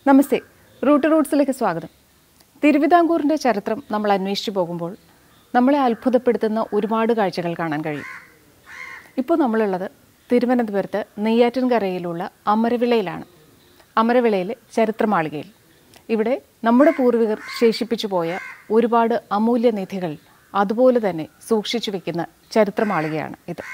നമസ്തേ root റൂട്ട്സിലേക്ക് സ്വാഗതം തിരുവിതാംകൂറിൻ്റെ ചരിത്രം നമ്മൾ അന്വേഷിച്ചു പോകുമ്പോൾ നമ്മളെ അത്ഭുതപ്പെടുത്തുന്ന ഒരുപാട് കാഴ്ചകൾ കാണാൻ കഴിയും ഇപ്പോൾ നമ്മളുള്ളത് തിരുവനന്തപുരത്ത് നെയ്യാറ്റിൻകരയിലുള്ള അമരവിളയിലാണ് അമരവിളയിലെ ചരിത്രമാളികയിൽ ഇവിടെ നമ്മുടെ പൂർവികർ ശേഷിപ്പിച്ചു പോയ ഒരുപാട് അമൂല്യ നിധികൾ അതുപോലെ തന്നെ സൂക്ഷിച്ചു വെക്കുന്ന ചരിത്രമാളികയാണ് ഇത്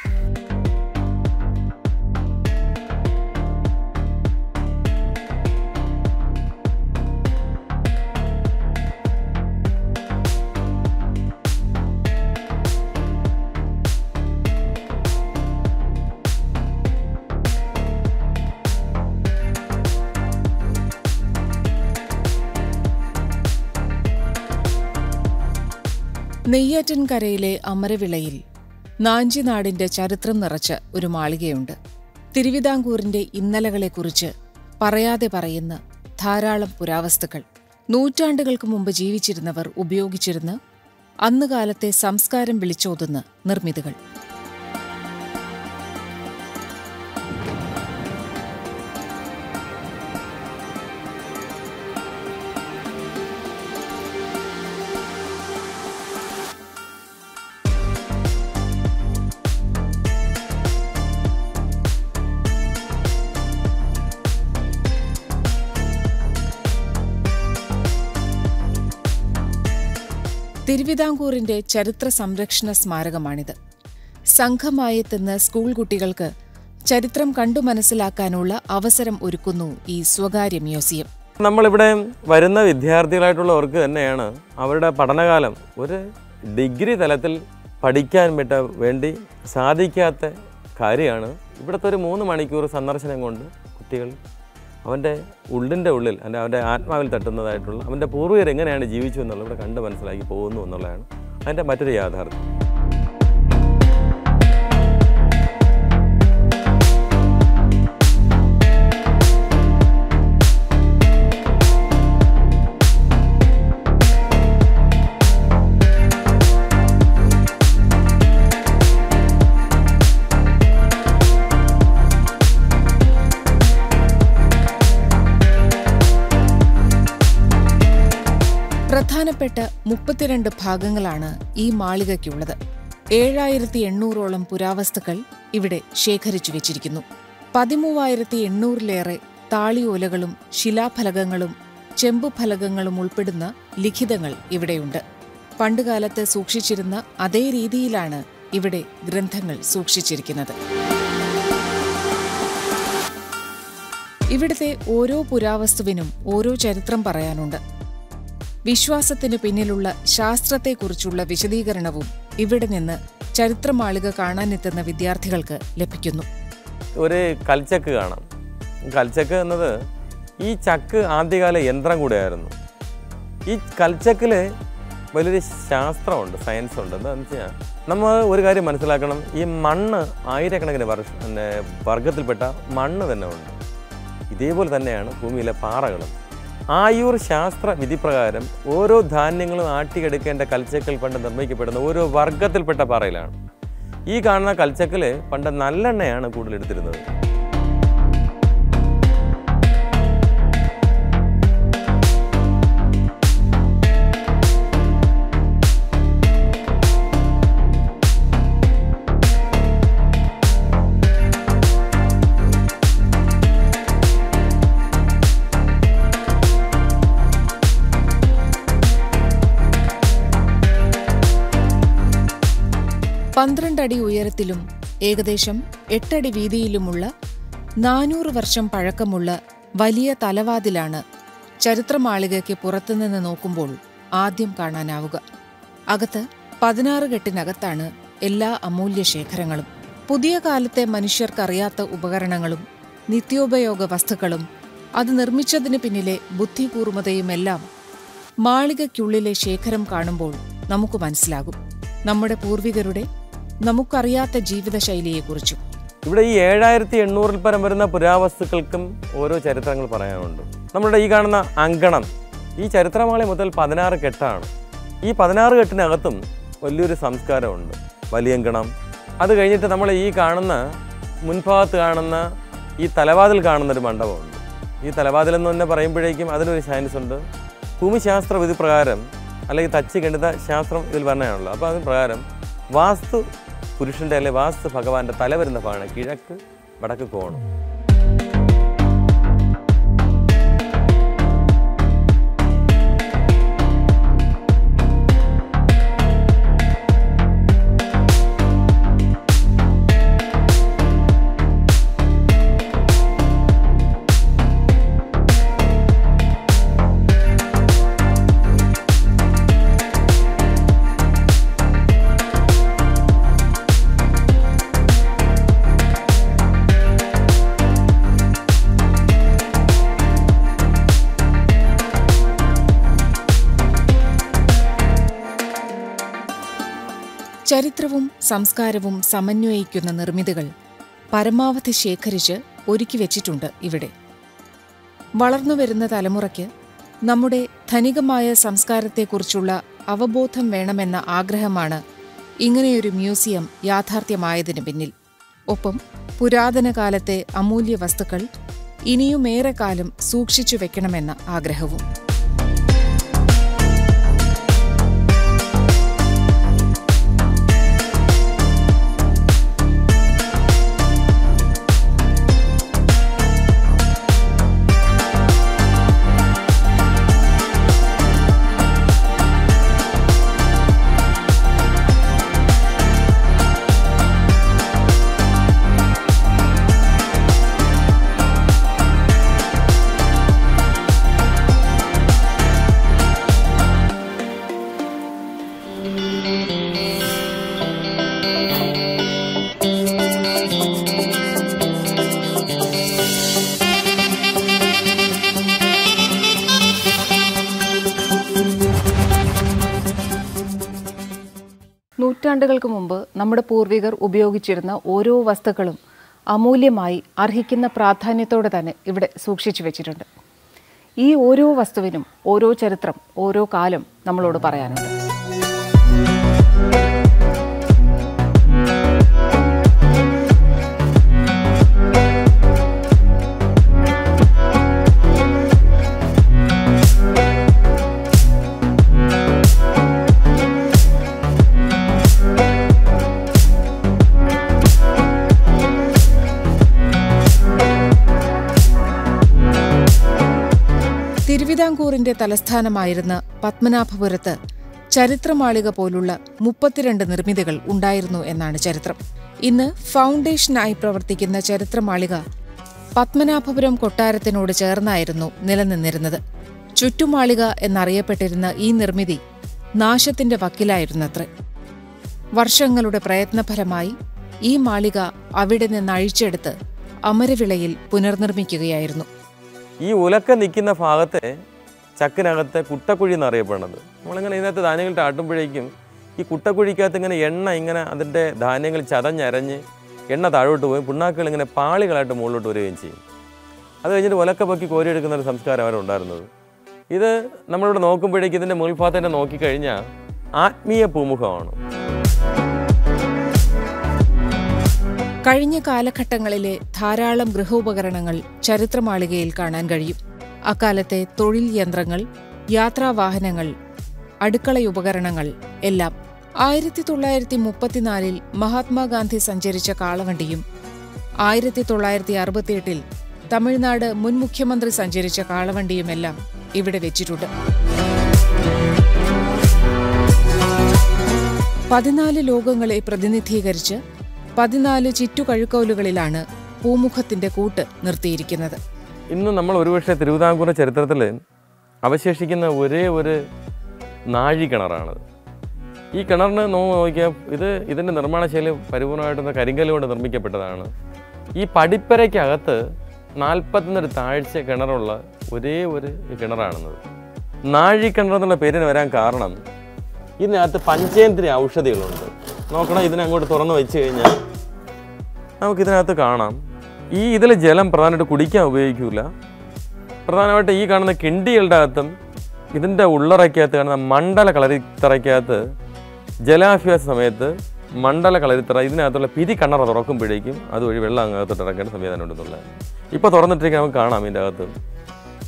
നെയ്യാറ്റിൻകരയിലെ അമരവിളയിൽ നാഞ്ചിനാടിന്റെ ചരിത്രം നിറച്ച ഒരു മാളികയുണ്ട് തിരുവിതാംകൂറിന്റെ ഇന്നലകളെക്കുറിച്ച് പറയാതെ പറയുന്ന ധാരാളം പുരാവസ്തുക്കൾ നൂറ്റാണ്ടുകൾക്ക് മുമ്പ് ജീവിച്ചിരുന്നവർ ഉപയോഗിച്ചിരുന്ന അന്നുകാലത്തെ സംസ്കാരം വിളിച്ചോതുന്ന നിർമ്മിതികൾ തിരുവിതാംകൂറിന്റെ ചരിത്ര സംരക്ഷണ സ്മാരകമാണിത് സംഘമായെത്തുന്ന സ്കൂൾ കുട്ടികൾക്ക് ചരിത്രം കണ്ടു മനസ്സിലാക്കാനുള്ള അവസരം ഒരുക്കുന്നു ഈ സ്വകാര്യ മ്യൂസിയം നമ്മളിവിടെ വരുന്ന വിദ്യാർത്ഥികളായിട്ടുള്ളവർക്ക് തന്നെയാണ് അവരുടെ പഠനകാലം ഒരു ഡിഗ്രി തലത്തിൽ പഠിക്കാൻ വിട്ട വേണ്ടി സാധിക്കാത്ത കാര്യമാണ് ഇവിടുത്തെ ഒരു മൂന്ന് മണിക്കൂർ സന്ദർശനം കൊണ്ട് കുട്ടികൾ അവൻ്റെ ഉള്ളിൻ്റെ ഉള്ളിൽ അല്ലെ അവൻ്റെ ആത്മാവിൽ തട്ടുന്നതായിട്ടുള്ള അവൻ്റെ പൂർവികർ എങ്ങനെയാണ് ജീവിച്ചു എന്നുള്ളത് ഇവിടെ കണ്ട് മനസ്സിലാക്കി പോകുന്നു എന്നുള്ളതാണ് അതിൻ്റെ മറ്റൊരു യാഥാർത്ഥ്യം പ്രധാനപ്പെട്ട മുപ്പത്തിരണ്ട് ഭാഗങ്ങളാണ് ഈ മാളികയ്ക്കുള്ളത് ഏഴായിരത്തി എണ്ണൂറോളം പുരാവസ്തുക്കൾ ഇവിടെ ശേഖരിച്ചു വെച്ചിരിക്കുന്നു പതിമൂവായിരത്തി എണ്ണൂറിലേറെ താളിയോലകളും ശിലാഫലകങ്ങളും ചെമ്പുഫലകങ്ങളും ഉൾപ്പെടുന്ന ലിഖിതങ്ങൾ ഇവിടെയുണ്ട് പണ്ടുകാലത്ത് സൂക്ഷിച്ചിരുന്ന അതേ രീതിയിലാണ് ഇവിടെ ഗ്രന്ഥങ്ങൾ സൂക്ഷിച്ചിരിക്കുന്നത് ഇവിടുത്തെ ഓരോ പുരാവസ്തുവിനും ഓരോ ചരിത്രം പറയാനുണ്ട് വിശ്വാസത്തിനു പിന്നിലുള്ള ശാസ്ത്രത്തെക്കുറിച്ചുള്ള വിശദീകരണവും ഇവിടെ നിന്ന് ചരിത്രമാളിക കാണാനെത്തുന്ന വിദ്യാർത്ഥികൾക്ക് ലഭിക്കുന്നു ഒരു കൽച്ചക്ക് കാണാം കൽച്ചക്ക് എന്നത് ഈ ചക്ക് ആദ്യകാല യന്ത്രം കൂടെയായിരുന്നു ഈ കൽച്ചക്കിൽ വലിയൊരു ശാസ്ത്രമുണ്ട് സയൻസ് ഉണ്ട് എന്താണെന്ന് വെച്ച് കഴിഞ്ഞാൽ നമ്മൾ ഒരു കാര്യം മനസ്സിലാക്കണം ഈ മണ്ണ് ആയിരക്കണക്കിന് വർഷ പിന്നെ വർഗത്തിൽപ്പെട്ട മണ്ണ് തന്നെ ഉണ്ട് ഇതേപോലെ തന്നെയാണ് ഭൂമിയിലെ പാറകളും ആയൂർ ശാസ്ത്ര വിധിപ്രകാരം ഓരോ ധാന്യങ്ങളും ആട്ടിയെടുക്കേണ്ട കൽച്ചക്കൽ പണ്ട് നിർമ്മിക്കപ്പെടുന്ന ഓരോ വർഗത്തിൽപ്പെട്ട പാറയിലാണ് ഈ കാണുന്ന കൽച്ചക്കൽ പണ്ട് നല്ലെണ്ണയാണ് കൂടുതൽ എടുത്തിരുന്നത് പന്ത്രണ്ടടി ഉയരത്തിലും ഏകദേശം എട്ടടി വീതിയിലുമുള്ള നാനൂറ് വർഷം പഴക്കമുള്ള വലിയ തലവാതിലാണ് ചരിത്രമാളികയ്ക്ക് പുറത്തുനിന്ന് നോക്കുമ്പോൾ ആദ്യം കാണാനാവുക അകത്ത് പതിനാറ് കെട്ടിനകത്താണ് എല്ലാ അമൂല്യ ശേഖരങ്ങളും പുതിയ കാലത്തെ മനുഷ്യർക്കറിയാത്ത ഉപകരണങ്ങളും നിത്യോപയോഗ വസ്തുക്കളും അത് നിർമ്മിച്ചതിന് പിന്നിലെ ബുദ്ധികൂർമ്മതയുമെല്ലാം മാളികയ്ക്കുള്ളിലെ ശേഖരം കാണുമ്പോൾ നമുക്ക് മനസ്സിലാകും നമ്മുടെ പൂർവികരുടെ നമുക്കറിയാത്ത ജീവിതശൈലിയെക്കുറിച്ചും ഇവിടെ ഈ ഏഴായിരത്തി എണ്ണൂറിൽ പരം വരുന്ന പുരാവസ്തുക്കൾക്കും ഓരോ ചരിത്രങ്ങൾ പറയാനുണ്ട് നമ്മുടെ ഈ കാണുന്ന അങ്കണം ഈ ചരിത്രമാളി മുതൽ പതിനാറ് കെട്ടാണ് ഈ പതിനാറ് കെട്ടിനകത്തും വലിയൊരു സംസ്കാരമുണ്ട് വലിയങ്കണം അത് കഴിഞ്ഞിട്ട് നമ്മൾ ഈ കാണുന്ന മുൻഭാഗത്ത് കാണുന്ന ഈ തലവാതിൽ കാണുന്ന ഒരു മണ്ഡപമുണ്ട് ഈ തലവാതിലെന്ന് തന്നെ പറയുമ്പോഴേക്കും അതിനൊരു സയൻസ് ഉണ്ട് ഭൂമിശാസ്ത്ര വിധി പ്രകാരം അല്ലെങ്കിൽ തച്ച് ഗണിത ശാസ്ത്രം ഇതിൽ പറഞ്ഞതാണല്ലോ അപ്പോൾ അതിന് പ്രകാരം വാസ്തു പുരുഷൻ്റെ അല്ലെ വാസ്തു ഭഗവാന്റെ തല വരുന്ന ഭാഗമാണ് കിഴക്ക് വടക്ക് കോണം ചരിത്രവും സംസ്കാരവും സമന്വയിക്കുന്ന നിർമ്മിതികൾ പരമാവധി ശേഖരിച്ച് ഒരുക്കി വെച്ചിട്ടുണ്ട് ഇവിടെ വളർന്നുവരുന്ന തലമുറയ്ക്ക് നമ്മുടെ ധനികമായ സംസ്കാരത്തെക്കുറിച്ചുള്ള അവബോധം വേണമെന്ന ആഗ്രഹമാണ് ഇങ്ങനെയൊരു മ്യൂസിയം യാഥാർത്ഥ്യമായതിന് പിന്നിൽ ഒപ്പം പുരാതന കാലത്തെ അമൂല്യ വസ്തുക്കൾ ഇനിയുമേറെ കാലം സൂക്ഷിച്ചു വെക്കണമെന്ന ആഗ്രഹവും നൂറ്റാണ്ടുകൾക്ക് മുമ്പ് നമ്മുടെ പൂർവികർ ഉപയോഗിച്ചിരുന്ന ഓരോ വസ്തുക്കളും അമൂല്യമായി അർഹിക്കുന്ന പ്രാധാന്യത്തോടെ തന്നെ ഇവിടെ സൂക്ഷിച്ചു വെച്ചിട്ടുണ്ട് ഈ ഓരോ വസ്തുവിനും ഓരോ ചരിത്രം ഓരോ കാലം നമ്മളോട് പറയാനുണ്ട് തിരുവിതാംകൂറിന്റെ തലസ്ഥാനമായിരുന്ന പത്മനാഭപുരത്ത് ചരിത്രമാളിക പോലുള്ള മുപ്പത്തിരണ്ട് നിർമ്മിതികൾ ഉണ്ടായിരുന്നു എന്നാണ് ചരിത്രം ഇന്ന് ഫൗണ്ടേഷനായി പ്രവർത്തിക്കുന്ന ചരിത്രമാളിക പത്മനാഭപുരം കൊട്ടാരത്തിനോട് ചേർന്നായിരുന്നു നിലനിന്നിരുന്നത് ചുറ്റുമാളിക എന്നറിയപ്പെട്ടിരുന്ന ഈ നിർമ്മിതി നാശത്തിന്റെ വക്കിലായിരുന്നത്രേ വർഷങ്ങളുടെ പ്രയത്നഫലമായി ഈ മാളിക അവിടെ നിന്ന് അഴിച്ചെടുത്ത് അമരവിളയിൽ പുനർനിർമ്മിക്കുകയായിരുന്നു ഈ ഉലക്ക നിൽക്കുന്ന ഭാഗത്തെ ചക്കിനകത്തെ കുട്ടക്കുഴി എന്നറിയപ്പെടുന്നത് നമ്മളിങ്ങനെ ഇതിനകത്ത് ധാന്യങ്ങൾ ആട്ടുമ്പോഴേക്കും ഈ കുട്ടക്കുഴിക്കകത്ത് ഇങ്ങനെ എണ്ണ ഇങ്ങനെ അതിൻ്റെ ധാന്യങ്ങൾ ചതഞ്ഞരഞ്ഞ് എണ്ണ താഴോട്ട് പോയി പുണ്ണാക്കുകൾ ഇങ്ങനെ പാളികളായിട്ട് മുകളിലോട്ട് വരികയും ചെയ്യും അത് കഴിഞ്ഞിട്ട് ഉലക്ക പൊക്കി കോരിയെടുക്കുന്ന ഒരു സംസ്കാരം അവിടെ ഉണ്ടായിരുന്നത് ഇത് നമ്മളിവിടെ നോക്കുമ്പോഴേക്കും ഇതിൻ്റെ മുകൾഭാഗത്തിൻ്റെ നോക്കിക്കഴിഞ്ഞാൽ ആത്മീയ പൂമുഖമാണ് കഴിഞ്ഞ കാലഘട്ടങ്ങളിലെ ധാരാളം ഗൃഹോപകരണങ്ങൾ ചരിത്രമാളികയിൽ കാണാൻ കഴിയും അക്കാലത്തെ തൊഴിൽ യന്ത്രങ്ങൾ യാത്രാവാഹനങ്ങൾ അടുക്കളയുപകരണങ്ങൾ എല്ലാം ആയിരത്തി തൊള്ളായിരത്തി മുപ്പത്തിനാലിൽ മഹാത്മാഗാന്ധി സഞ്ചരിച്ച കാളവണ്ടിയും ആയിരത്തി തൊള്ളായിരത്തി അറുപത്തിയെട്ടിൽ തമിഴ്നാട് മുൻ മുഖ്യമന്ത്രി സഞ്ചരിച്ച കാളവണ്ടിയുമെല്ലാം ഇവിടെ വെച്ചിട്ടുണ്ട് പതിനാല് ലോകങ്ങളെ പ്രതിനിധീകരിച്ച് പതിനാല് ചുറ്റുകഴുക്കോലുകളിലാണ് പൂമുഖത്തിന്റെ കൂട്ട് നിർത്തിയിരിക്കുന്നത് ഇന്ന് നമ്മൾ ഒരുപക്ഷെ തിരുവിതാംകൂർ ചരിത്രത്തിൽ അവശേഷിക്കുന്ന ഒരേ ഒരു നാഴി കിണറാണത് ഈ കിണറിന് നോ നോക്കിയാൽ ഇത് ഇതിൻ്റെ നിർമ്മാണ ശൈലി പരിപൂർണമായിട്ട് കരിങ്കല്ല് കൊണ്ട് നിർമ്മിക്കപ്പെട്ടതാണ് ഈ പടിപ്പരയ്ക്കകത്ത് നാൽപ്പത്തിനൊരു താഴ്ച കിണറുള്ള ഒരേ ഒരു കിണറാണെന്നത് നാഴി കിണർ എന്നുള്ള പേരിന് വരാൻ കാരണം ഇതിനകത്ത് പഞ്ചേന്ദ്രിയ ഔഷധികളുണ്ട് നോക്കണം ഇതിനങ്ങോട്ട് തുറന്ന് വെച്ച് കഴിഞ്ഞാൽ നമുക്കിതിനകത്ത് കാണാം ഈ ഇതിലെ ജലം പ്രധാനമായിട്ട് കുടിക്കാൻ ഉപയോഗിക്കില്ല പ്രധാനമായിട്ട് ഈ കാണുന്ന കിണ്ടികളുടെ അകത്തും ഇതിൻ്റെ ഉള്ളറയ്ക്കകത്ത് കാണുന്ന മണ്ഡല കളരിത്തറയ്ക്കകത്ത് ജലാഭ്യാസ സമയത്ത് മണ്ഡല കളരിത്തറ ഇതിനകത്തുള്ള പിരി കണ്ണറ തുറക്കുമ്പോഴേക്കും അതുവഴി വെള്ളം അങ്ങകത്തോട്ട് ഇറക്കേണ്ട സംവിധാനം ഉണ്ടെന്നുള്ളത് ഇപ്പോൾ തുറന്നിട്ടിരിക്കാൻ നമുക്ക് കാണാം ഇതിൻ്റെ അകത്ത്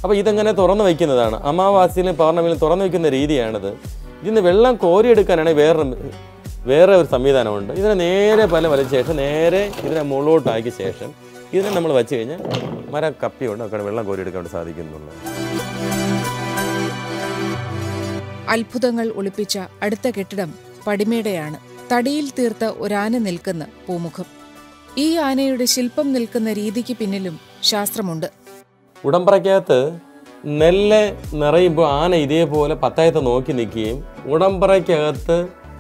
അപ്പോൾ ഇതെങ്ങനെ തുറന്നു വയ്ക്കുന്നതാണ് അമാവാസിയിലും പൗർണമിയിലും തുറന്നു വയ്ക്കുന്ന രീതിയാണിത് ഇതിന് വെള്ളം കോരിയെടുക്കാനാണെങ്കിൽ വേറെ വേറെ ഒരു സംവിധാനമുണ്ട് ഇതിനെ നേരെ പല വലിച്ച ശേഷം നേരെ ഇതിനെ മുകളിലോട്ടാക്കിയ ശേഷം ഇതിനെ നമ്മൾ വെച്ച് കഴിഞ്ഞാൽ മരം കപ്പിയുണ്ട് ഒക്കെ വെള്ളം കോരിയെടുക്കാൻ വേണ്ടി സാധിക്കുന്നുള്ളൂ അത്ഭുതങ്ങൾ ഒളിപ്പിച്ച അടുത്ത കെട്ടിടം പടിമേടയാണ് തടിയിൽ തീർത്ത ഒരാന നിൽക്കുന്ന പൂമുഖം ഈ ആനയുടെ ശില്പം നിൽക്കുന്ന രീതിക്ക് പിന്നിലും ശാസ്ത്രമുണ്ട് ഉടമ്പറയ്ക്കകത്ത് നെല്ല് നിറയുമ്പോൾ ആന ഇതേപോലെ പത്തായത്ത് നോക്കി നിൽക്കുകയും ഉടമ്പറയ്ക്കകത്ത്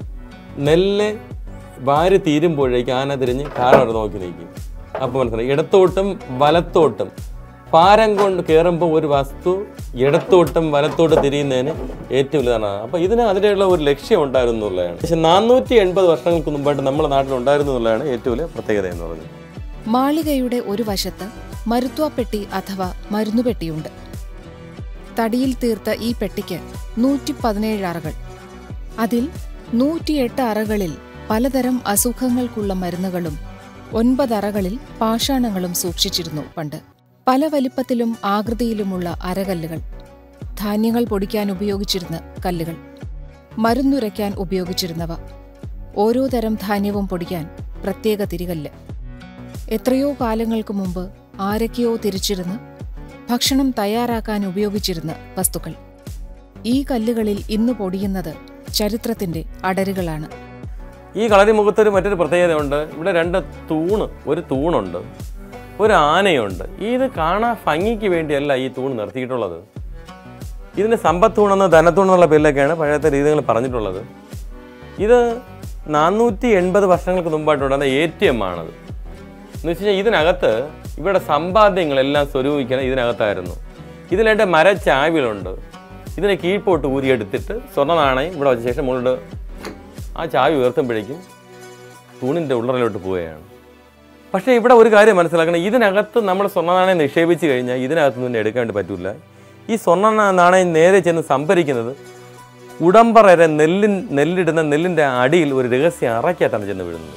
നെല്ല് വാരി തീരുമ്പോഴേക്ക് ആന തിരിഞ്ഞ് കാറോട് നോക്കി നിൽക്കും അപ്പോൾ മനസ്സിലായി ഇടത്തോട്ടും വലത്തോട്ടും പാരം കൊണ്ട് കയറുമ്പോൾ ഒരു വസ്തു ഇടത്തോട്ടും വലത്തോട്ട് തിരിയുന്നതിന് ഏറ്റവും വലുതാണ് അപ്പോൾ ഇതിന് അതിനുള്ള ഒരു ലക്ഷ്യം ഉണ്ടായിരുന്നു എന്നുള്ളതാണ് പക്ഷെ നാനൂറ്റി എൺപത് വർഷങ്ങൾക്ക് മുമ്പായിട്ട് നമ്മുടെ നാട്ടിൽ ഉണ്ടായിരുന്നു എന്നുള്ളതാണ് ഏറ്റവും വലിയ പ്രത്യേകത എന്ന് പറയുന്നത് മാളികയുടെ ഒരു വശത്ത് മരുത്വാപ്പെട്ടി അഥവാ മരുന്നുപെട്ടിയുണ്ട് തടിയിൽ തീർത്ത ഈ പെട്ടിക്ക് നൂറ്റി പതിനേഴ് അറകൾ അതിൽ നൂറ്റിയെട്ട് അറകളിൽ പലതരം അസുഖങ്ങൾക്കുള്ള മരുന്നുകളും ഒൻപത് അറകളിൽ പാഷാണങ്ങളും സൂക്ഷിച്ചിരുന്നു പണ്ട് പല വലിപ്പത്തിലും ആകൃതിയിലുമുള്ള അരകല്ലുകൾ ധാന്യങ്ങൾ പൊടിക്കാൻ ഉപയോഗിച്ചിരുന്ന കല്ലുകൾ മരുന്നുരയ്ക്കാൻ ഉപയോഗിച്ചിരുന്നവ ഓരോ തരം ധാന്യവും പൊടിക്കാൻ പ്രത്യേക തിരികല്ല് എത്രയോ കാലങ്ങൾക്ക് മുമ്പ് ആരൊക്കെയോ തിരിച്ചിരുന്ന് ഭക്ഷണം തയ്യാറാക്കാൻ ഉപയോഗിച്ചിരുന്ന വസ്തുക്കൾ ഈ കല്ലുകളിൽ ഇന്ന് പൊടിയുന്നത് ചരിത്രത്തിന്റെ അടരുകളാണ് ഈ കളരിമുഖത്തൊരു മറ്റൊരു പ്രത്യേകതയുണ്ട് ഇവിടെ രണ്ട് തൂണ് ഒരു തൂണുണ്ട് ഒരു ആനയുണ്ട് ഇത് കാണാൻ ഭംഗിക്ക് വേണ്ടിയല്ല ഈ തൂണ് നിർത്തിയിട്ടുള്ളത് ഇതിന് സമ്പത്തൂണെന്ന് ധനത്തൂണെന്നുള്ള പേരിലൊക്കെയാണ് പഴയത്തെ രീതികൾ പറഞ്ഞിട്ടുള്ളത് ഇത് നാനൂറ്റി എൺപത് വർഷങ്ങൾക്ക് മുമ്പായിട്ടുണ്ടായിരുന്ന എ ടി എം ആണത് എന്ന് വെച്ച് കഴിഞ്ഞാൽ ഇതിനകത്ത് ഇവിടെ സമ്പാദ്യങ്ങളെല്ലാം സ്വരൂപിക്കണം ഇതിനകത്തായിരുന്നു ഇതിൽ രണ്ട് മരച്ചാവികളുണ്ട് ഇതിനെ കീഴ്പോട്ട് ഊരിയെടുത്തിട്ട് സ്വർണ്ണ നാണയം ഇവിടെ വെച്ച ശേഷം മുകളിൽ ആ ചാവി ഉയർത്തുമ്പോഴേക്കും തൂണിൻ്റെ ഉള്ളറയിലോട്ട് പോവുകയാണ് പക്ഷേ ഇവിടെ ഒരു കാര്യം മനസ്സിലാക്കണം ഇതിനകത്ത് നമ്മൾ സ്വർണ്ണ നാണയം നിക്ഷേപിച്ച് കഴിഞ്ഞാൽ ഇതിനകത്ത് നിന്ന് എടുക്കാൻ വേണ്ടി പറ്റില്ല ഈ സ്വർണ്ണ നാ- നാണയം നേരെ ചെന്ന് സംഭരിക്കുന്നത് ഉടമ്പറരെ നെല്ലിൻ നെല്ലിടുന്ന നെല്ലിൻ്റെ അടിയിൽ ഒരു രഹസ്യ അറയ്ക്കകത്താണ് ചെന്ന് വീഴുന്നത്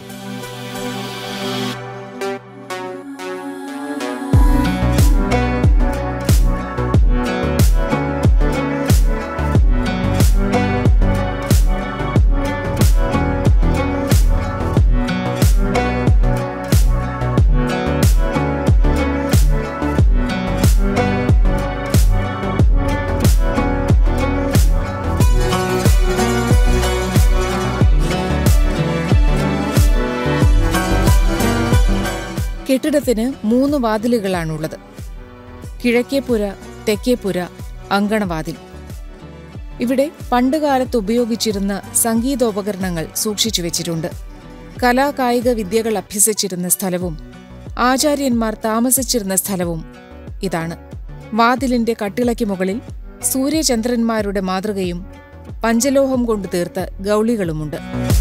കെട്ടിടത്തിന് മൂന്ന് വാതിലുകളാണുള്ളത് കിഴക്കേപ്പുര തെക്കേപ്പുര അങ്കണവാതിൽ ഇവിടെ പണ്ടുകാലത്ത് ഉപയോഗിച്ചിരുന്ന സംഗീതോപകരണങ്ങൾ സൂക്ഷിച്ചു വെച്ചിട്ടുണ്ട് കലാകായിക വിദ്യകൾ അഭ്യസിച്ചിരുന്ന സ്ഥലവും ആചാര്യന്മാർ താമസിച്ചിരുന്ന സ്ഥലവും ഇതാണ് വാതിലിന്റെ കട്ടിളയ്ക്ക് മുകളിൽ സൂര്യചന്ദ്രന്മാരുടെ മാതൃകയും പഞ്ചലോഹം കൊണ്ട് തീർത്ത ഗൗളികളുമുണ്ട്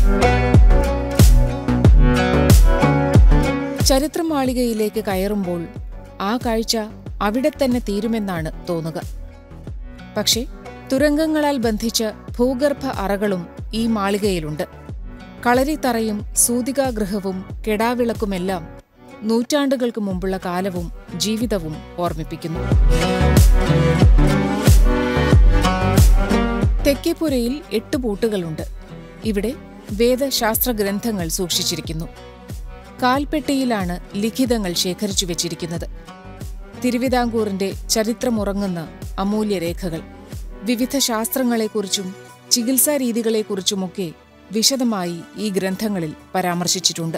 ചരിത്രമാളികയിലേക്ക് കയറുമ്പോൾ ആ കാഴ്ച അവിടെ തന്നെ തീരുമെന്നാണ് തോന്നുക പക്ഷേ തുരങ്കങ്ങളാൽ ബന്ധിച്ച ഭൂഗർഭ അറകളും ഈ മാളികയിലുണ്ട് കളരിത്തറയും സൂതികാഗൃഹവും കെടാവിളക്കുമെല്ലാം നൂറ്റാണ്ടുകൾക്ക് മുമ്പുള്ള കാലവും ജീവിതവും ഓർമ്മിപ്പിക്കുന്നു തെക്കേപ്പുരയിൽ എട്ട് പൂട്ടുകളുണ്ട് ഇവിടെ വേദശാസ്ത്ര ഗ്രന്ഥങ്ങൾ സൂക്ഷിച്ചിരിക്കുന്നു കാൽപ്പെട്ടിയിലാണ് ലിഖിതങ്ങൾ ശേഖരിച്ചു വെച്ചിരിക്കുന്നത് തിരുവിതാംകൂറിന്റെ ചരിത്രമുറങ്ങുന്ന അമൂല്യരേഖകൾ വിവിധ ശാസ്ത്രങ്ങളെക്കുറിച്ചും ചികിത്സാ രീതികളെക്കുറിച്ചുമൊക്കെ വിശദമായി ഈ ഗ്രന്ഥങ്ങളിൽ പരാമർശിച്ചിട്ടുണ്ട്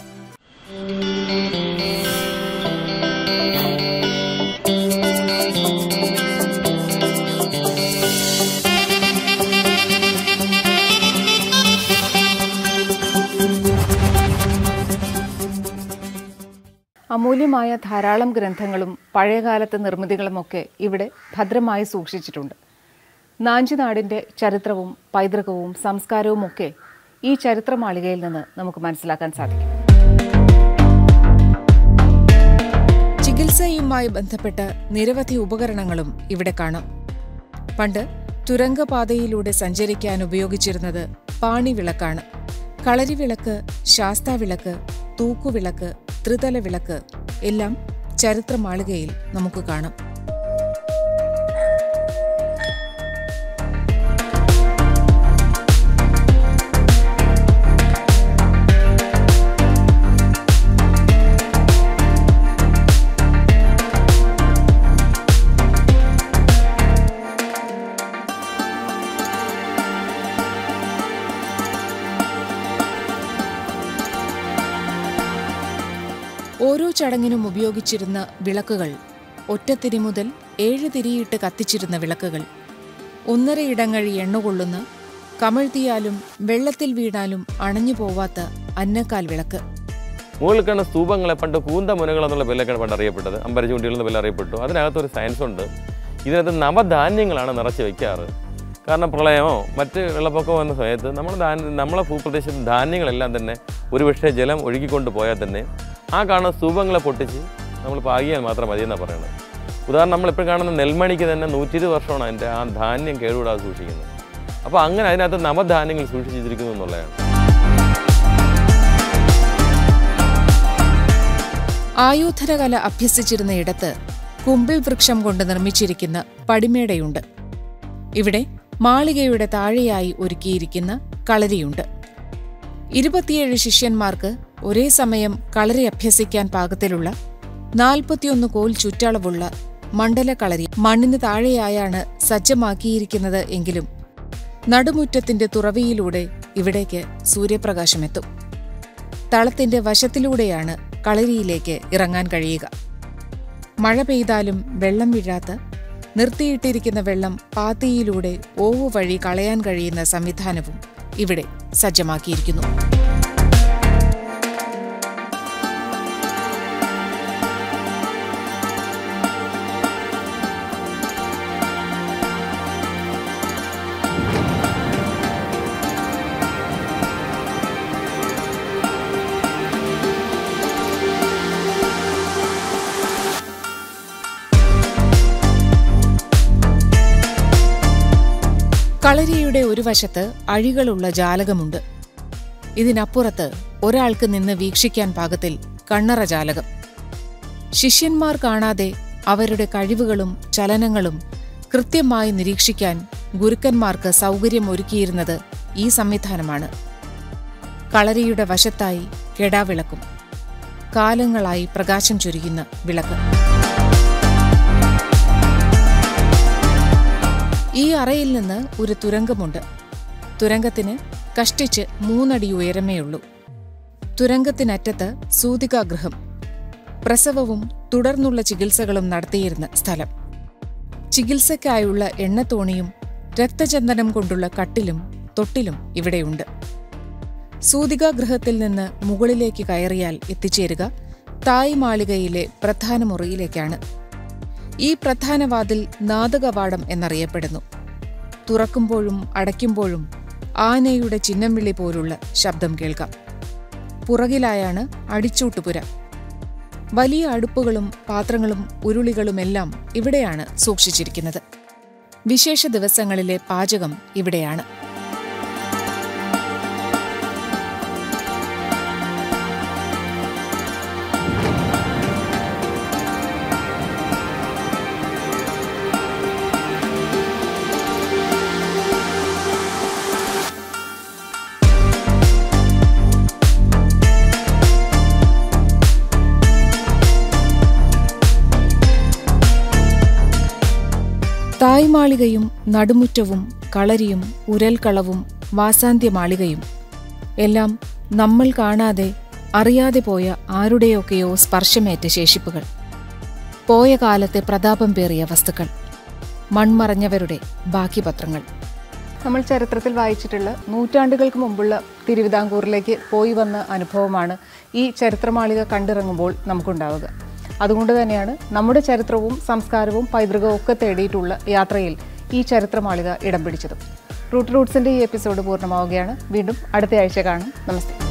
അമൂല്യമായ ധാരാളം ഗ്രന്ഥങ്ങളും പഴയകാലത്തെ നിർമ്മിതികളുമൊക്കെ ഇവിടെ ഭദ്രമായി സൂക്ഷിച്ചിട്ടുണ്ട് നാഞ്ചിനാടിൻ്റെ ചരിത്രവും പൈതൃകവും സംസ്കാരവും ഒക്കെ ഈ ചരിത്രമാളികയിൽ നിന്ന് നമുക്ക് മനസ്സിലാക്കാൻ സാധിക്കും ചികിത്സയുമായി ബന്ധപ്പെട്ട നിരവധി ഉപകരണങ്ങളും ഇവിടെ കാണാം പണ്ട് തുരങ്കപാതയിലൂടെ സഞ്ചരിക്കാൻ ഉപയോഗിച്ചിരുന്നത് പാണിവിളക്കാണ് കളരിവിളക്ക് ശാസ്താവിളക്ക് തൂക്കുവിളക്ക് ത്രിതല വിളക്ക് എല്ലാം ചരിത്രമാളികയിൽ നമുക്ക് കാണാം ചടങ്ങിനും ഉപയോഗിച്ചിരുന്ന വിളക്കുകൾ ഒറ്റത്തിരി മുതൽ ഏഴ് തിരിയിട്ട് കത്തിച്ചിരുന്ന വിളക്കുകൾ ഒന്നര ഇടങ്ങഴി എണ്ണ കൊള്ളുന്ന കമഴ്ത്തിയാലും വെള്ളത്തിൽ വീണാലും അണഞ്ഞു പോവാത്ത അന്നക്കാൽ വിളക്ക് മുകളിൽ കാണുന്ന സ്തൂപങ്ങളെ പണ്ട് കൂന്തമുനകൾ എന്നുള്ള പേരിലൊക്കെയാണ് പണ്ട് അറിയപ്പെട്ടത് അമ്പരചൂണ്ടികൾ എന്ന പേരിൽ അറിയപ്പെട്ടു അതിനകത്തൊരു സയൻസ് ഉണ്ട് ഇതിനകത്ത് നവധാന്യങ്ങളാണ് നിറച്ച് വയ്ക്കാറ് കാരണം പ്രളയമോ മറ്റ് വെള്ളപ്പൊക്കമോ എന്ന സമയത്ത് നമ്മുടെ ധാന്യ നമ്മളെ ഭൂപ്രദേശത്ത് ധാന്യങ്ങളെല്ലാം തന്നെ ഒരുപക്ഷെ ജലം ഒഴുകിക്കൊണ്ട് പോയാൽ തന്നെ ആ കാണുന്ന സ്തൂപങ്ങളെ പൊട്ടിച്ച് നമ്മൾ പാകിയാൽ മാത്രം മതിയെന്നാണ് പറയുന്നത് ഉദാഹരണം നമ്മളിപ്പോൾ കാണുന്ന നെൽമണിക്ക് തന്നെ നൂറ്റി ഇരുപത് വർഷമാണ് അതിൻ്റെ ആ ധാന്യം കേടുകൂടാതെ സൂക്ഷിക്കുന്നത് അപ്പോൾ അങ്ങനെ അതിനകത്ത് നവധാന്യങ്ങൾ സൂക്ഷിച്ചിരിക്കുന്നു എന്നുള്ളതാണ് ആയോധനകല അഭ്യസിച്ചിരുന്ന ഇടത്ത് കുമ്പിൾ വൃക്ഷം കൊണ്ട് നിർമ്മിച്ചിരിക്കുന്ന പടിമേടയുണ്ട് ഇവിടെ മാളികയുടെ താഴെയായി ഒരുക്കിയിരിക്കുന്ന കളരിയുണ്ട് ഇരുപത്തിയേഴ് ശിഷ്യന്മാർക്ക് ഒരേ സമയം കളരി അഭ്യസിക്കാൻ പാകത്തിലുള്ള നാൽപ്പത്തിയൊന്ന് കോൽ ചുറ്റളവുള്ള മണ്ഡല കളരി മണ്ണിന് താഴെയായാണ് സജ്ജമാക്കിയിരിക്കുന്നത് എങ്കിലും നടുമുറ്റത്തിന്റെ തുറവിയിലൂടെ ഇവിടേക്ക് സൂര്യപ്രകാശമെത്തും തളത്തിന്റെ വശത്തിലൂടെയാണ് കളരിയിലേക്ക് ഇറങ്ങാൻ കഴിയുക മഴ പെയ്താലും വെള്ളം വീഴാത്ത നിർത്തിയിട്ടിരിക്കുന്ന വെള്ളം പാത്തിയിലൂടെ ഓവു വഴി കളയാൻ കഴിയുന്ന സംവിധാനവും ഇവിടെ സജ്ജമാക്കിയിരിക്കുന്നു കളരിയുടെ ഒരു വശത്ത് അഴികളുള്ള ജാലകമുണ്ട് ഇതിനപ്പുറത്ത് ഒരാൾക്ക് നിന്ന് വീക്ഷിക്കാൻ പാകത്തിൽ കണ്ണറ ജാലകം ശിഷ്യന്മാർ കാണാതെ അവരുടെ കഴിവുകളും ചലനങ്ങളും കൃത്യമായി നിരീക്ഷിക്കാൻ ഗുരുക്കന്മാർക്ക് സൗകര്യം ഒരുക്കിയിരുന്നത് ഈ സംവിധാനമാണ് കളരിയുടെ വശത്തായി കെടാവിളക്കും കാലങ്ങളായി പ്രകാശം ചൊരിയുന്ന വിളക്ക് ഈ അറയിൽ നിന്ന് ഒരു തുരങ്കമുണ്ട് തുരങ്കത്തിന് കഷ്ടിച്ച് മൂന്നടി ഉയരമേയുള്ളൂ തുരങ്കത്തിനറ്റത്ത് സൂതികാഗൃഹം പ്രസവവും തുടർന്നുള്ള ചികിത്സകളും നടത്തിയിരുന്ന സ്ഥലം ചികിത്സയ്ക്കായുള്ള എണ്ണത്തോണിയും രക്തചന്ദനം കൊണ്ടുള്ള കട്ടിലും തൊട്ടിലും ഇവിടെയുണ്ട് സൂതികാഗൃഹത്തിൽ നിന്ന് മുകളിലേക്ക് കയറിയാൽ എത്തിച്ചേരുക തായ് മാളികയിലെ പ്രധാന മുറിയിലേക്കാണ് ഈ പ്രധാന വാതിൽ നാദകവാടം എന്നറിയപ്പെടുന്നു തുറക്കുമ്പോഴും അടയ്ക്കുമ്പോഴും ആനയുടെ ചിഹ്നം വിളി പോലുള്ള ശബ്ദം കേൾക്കാം പുറകിലായാണ് അടിച്ചൂട്ടുപുര വലിയ അടുപ്പുകളും പാത്രങ്ങളും ഉരുളികളുമെല്ലാം ഇവിടെയാണ് സൂക്ഷിച്ചിരിക്കുന്നത് വിശേഷ ദിവസങ്ങളിലെ പാചകം ഇവിടെയാണ് തായ്മാളികയും നടുമുറ്റവും കളരിയും ഉരൽക്കളവും വാസാന്ത്യമാളികയും എല്ലാം നമ്മൾ കാണാതെ അറിയാതെ പോയ ആരുടെയൊക്കെയോ സ്പർശമേറ്റ ശേഷിപ്പുകൾ പോയ കാലത്തെ പ്രതാപം പേറിയ വസ്തുക്കൾ മൺമറഞ്ഞവരുടെ ബാക്കി പത്രങ്ങൾ നമ്മൾ ചരിത്രത്തിൽ വായിച്ചിട്ടുള്ള നൂറ്റാണ്ടുകൾക്ക് മുമ്പുള്ള തിരുവിതാംകൂറിലേക്ക് പോയി വന്ന അനുഭവമാണ് ഈ ചരിത്രമാളിക കണ്ടിറങ്ങുമ്പോൾ നമുക്കുണ്ടാവുക അതുകൊണ്ട് തന്നെയാണ് നമ്മുടെ ചരിത്രവും സംസ്കാരവും പൈതൃകവും ഒക്കെ തേടിയിട്ടുള്ള യാത്രയിൽ ഈ ചരിത്രമാളിക ഇടം പിടിച്ചതും റൂട്ട് റൂട്ട്സിൻ്റെ ഈ എപ്പിസോഡ് പൂർണ്ണമാവുകയാണ് വീണ്ടും അടുത്ത ആഴ്ച കാണും നമസ്തേ